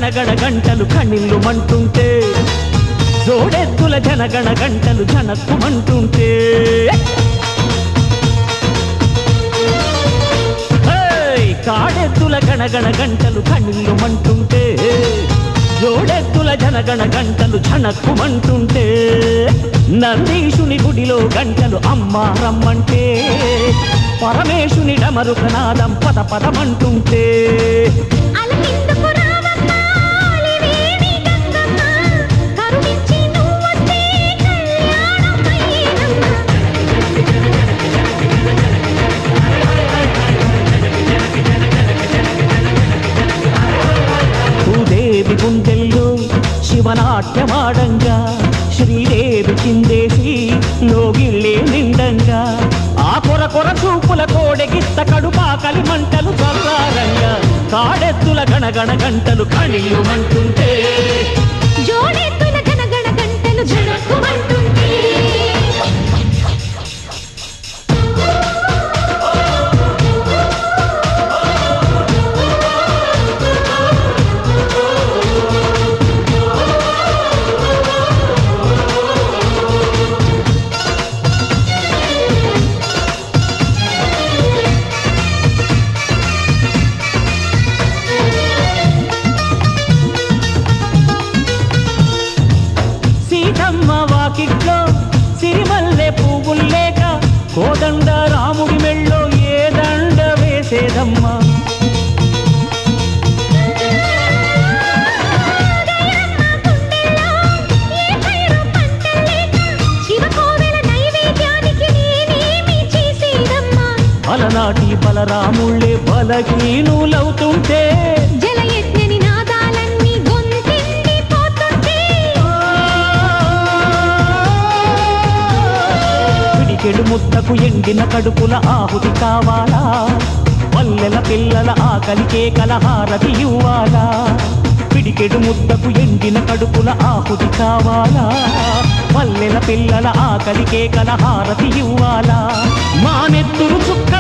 గణగణ గంటలు కణిల్లు మంటుంటే జోడెద్దుల జనగణ గంటలు జనక్కుమంటుంటే హేయ్! కాడెద్దుల గణగణ గంటలు కణిల్లు మంటుంటే జోడెద్దుల జనగణ గంటలు జనక్కుమంటుంటే నందీశుని గుడిలో గంటలు అమ్మ రమ్మంటే పరమేశుని డమరుకనాదం పద పదమంటుంటే అలకిందుకు రావమ్మ అలివేణి గంగమ్మ కరుణించి నువ్వొస్తే కళ్యాణం అయ్యేనమ్మ భూదేవి గుండెల్లో శివనాట్యమాడంగా శ్రీదేవి చిందేసి లోగిళ్ళే నిండంగా ఆ కొర కొర చూపుల కోడెగిత్త కడుపాకలి మంటలు చల్లారంగా కాడెత్తుల గణగణ గంటలు కణియుమంటుంటే జోడెత్తుల గణగణ గంటలు జనక్కుమంటుంటే సీతమ్మ వాకిట్లో సిరిమల్లె పువ్వుల్లేక కోదండ రాముడి మెళ్ళో ఏ దండ వేసేదమ్మా ఏ పైరు పంటలేక శివకోవెల నైవేద్యానికి నేనేమి చేసేదమ్మా అలనాటి బలరాముళ్ళే బలహీనులవుతుంటే జలయజ్ఞని నాదాలన్నీ గొంతెండి పోతుంటే పిడికెడు ముద్దకు ఎండిన కడుపుల ఆహుతి కావాలా పల్లెల పిల్లల ఆకలికే కలహారతి ఇవ్వాలా పిడికెడు ముద్దకు ఎండిన కడుపుల ఆహుతి కావాలా పల్లెల పిల్లల ఆకలికే కలహారతి ఇవ్వాలా మా నెత్తురు చుక్క